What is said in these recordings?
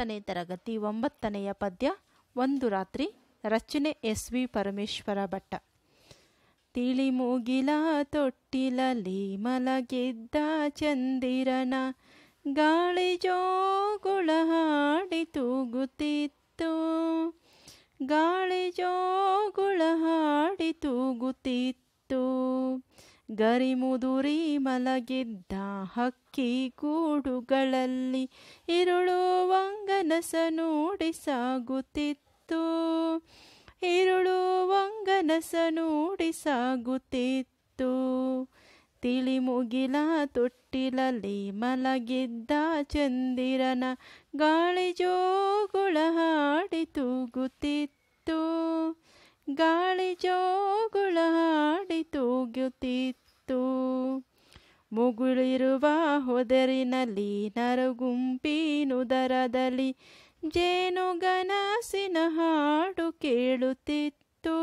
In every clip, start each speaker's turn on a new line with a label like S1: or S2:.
S1: ಒಂಬತ್ತನೇ ತರಗತಿ ಒಂಬತ್ತನೆಯ ಪದ್ಯ ಒಂದು ರಾತ್ರಿ ರಚನೆ ಎಸ್ ವಿ ಪರಮೇಶ್ವರ ಭಟ್ಟ ತಿಳಿ ಮುಗಿಲ ತೊಟ್ಟಿಲಲ್ಲಿ ಮಲಗಿದ್ದ ಚಂದಿರನ ಗಾಳಿ ಜೋಗುಳ ಹಾಡಿ ತೂಗುತ್ತಿತ್ತು ಗಾಳಿ ಜೋಗುಳ ಹಾಡಿ ತೂಗುತ್ತಿತ್ತು ಗರಿಮುದುರಿ ಮಲಗಿದ್ದ ಹಕ್ಕಿ ಗೂಡುಗಳಲ್ಲಿ ಇರುಳುವಂಗನಸ ನೋಡಿ ಸಾಗುತ್ತಿತ್ತು ಇರುಳುವಂಗನಸ ನೋಡಿ ಸಾಗುತ್ತಿತ್ತು ತಿಳಿ ಮುಗಿಲ ತೊಟ್ಟಿಲಲ್ಲಿ ಮಲಗಿದ್ದ ಚಂದಿರನ ಗಾಳಿ ಜೋಗುಳ ಹಾಡಿ ತೂಗುತ್ತಿತ್ತು ಗಾಳಿ ಜೋಗುಳ ಹಾಡಿ ತೂಗುತ್ತಿತ್ತು ಮುಗುಳಿರುವ ಹೊದರಿನಲ್ಲಿ ನರಗುಂಪಿನುದರದಲ್ಲಿ ಜೇನುಗನಸಿನ ಹಾಡು ಕೇಳುತ್ತಿತ್ತು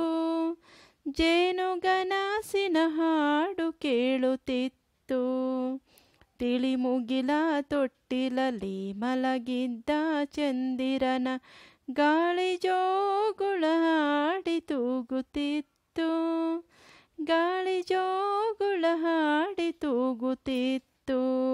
S1: ಜೇನುಗನಸಿನ ಹಾಡು ಕೇಳುತ್ತಿತ್ತು ತಿಳಿ ಮುಗಿಲ ತೊಟ್ಟಿಲಲ್ಲಿ ಮಲಗಿದ್ದ ಚಂದಿರನ ಗಾಳಿ ಜೋಗುಳ ಹಾಡಿ ತೂಗುತ್ತಿತ್ತು ಗಾಳಿ ಜೋಗುಳ ಹಾಡಿ ತೂಗುತ್ತಿತ್ತು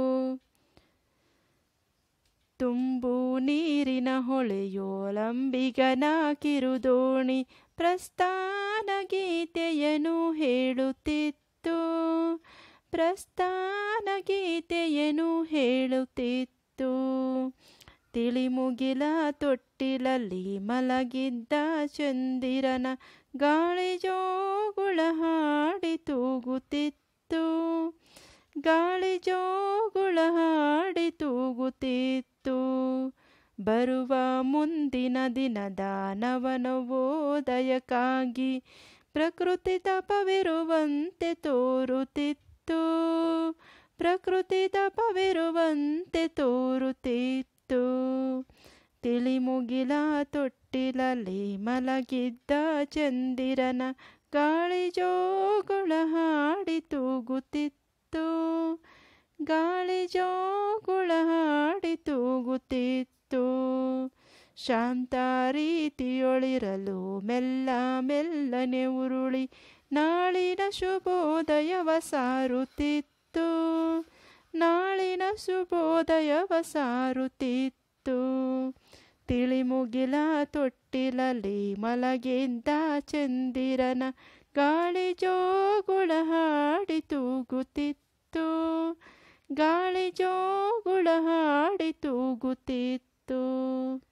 S1: ತುಂಬು ನೀರಿನ ಹೊಳೆಯೋಲಂಬಿಗನ ಕಿರುದೋಣಿ ಪ್ರಸ್ಥಾನ ಗೀತೆಯನ್ನು ಹೇಳುತ್ತಿತ್ತು ಪ್ರಸ್ಥಾನ ಗೀತೆಯನ್ನು ಹೇಳುತ್ತಿತ್ತು ತಿಳಿಮುಗಿಲ ತೊಟ್ಟಿಲಲ್ಲಿ ಮಲಗಿದ್ದ ಚಂದಿರನ ಗಾಳಿ ಜೋಗುಳ ಹಾಡಿ ತೂಗುತ್ತಿತ್ತು ಗಾಳಿ ಜೋಗುಳ ಹಾಡಿ ತೂಗುತ್ತಿತ್ತು ಬರುವ ಮುಂದಿನ ದಿನದ ನವನವೋದಯಕ್ಕಾಗಿ ಪ್ರಕೃತಿ ತಪವಿರುವಂತೆ ತೋರುತ್ತಿತ್ತು ಪ್ರಕೃತಿ ತಪವಿರುವಂತೆ ತೋರುತ್ತಿತ್ತು ತಿಳಿಮುಗಿಲ ತೊಟ್ಟಿಲಲ್ಲಿ ಮಲಗಿದ್ದ ಚಂದಿರನ ಗಾಳಿ ಜೋಗುಳ ಹಾಡಿ ತೂಗುತ್ತಿತ್ತು ಗಾಳಿ ಜೋಗುಳ ಹಾಡಿ ತೂಗುತ್ತಿತ್ತು ಶಾಂತ ರೀತಿಯೊಳಿರಲು ಮೆಲ್ಲ ಮೆಲ್ಲನೆ ಉರುಳಿ ನಾಳಿನ ಶುಭೋದಯವ ಸಾರುತ್ತಿತ್ತು ನಾಳಿನ ಶುಭೋದಯವ ಸಾರುತ್ತಿತ್ತು ತಿಳಿಮುಗಿಲ ತೊಟ್ಟಿಲಲ್ಲಿ ಮಲಗಿದ್ದ ಚಂದಿರನ ಗಾಳಿ ಜೋಗುಳ ಹಾಡಿ ತೂಗುತ್ತಿತ್ತು ಗಾಳಿ ಜೋಗುಳ ಹಾಡಿ ತೂಗುತ್ತಿತ್ತು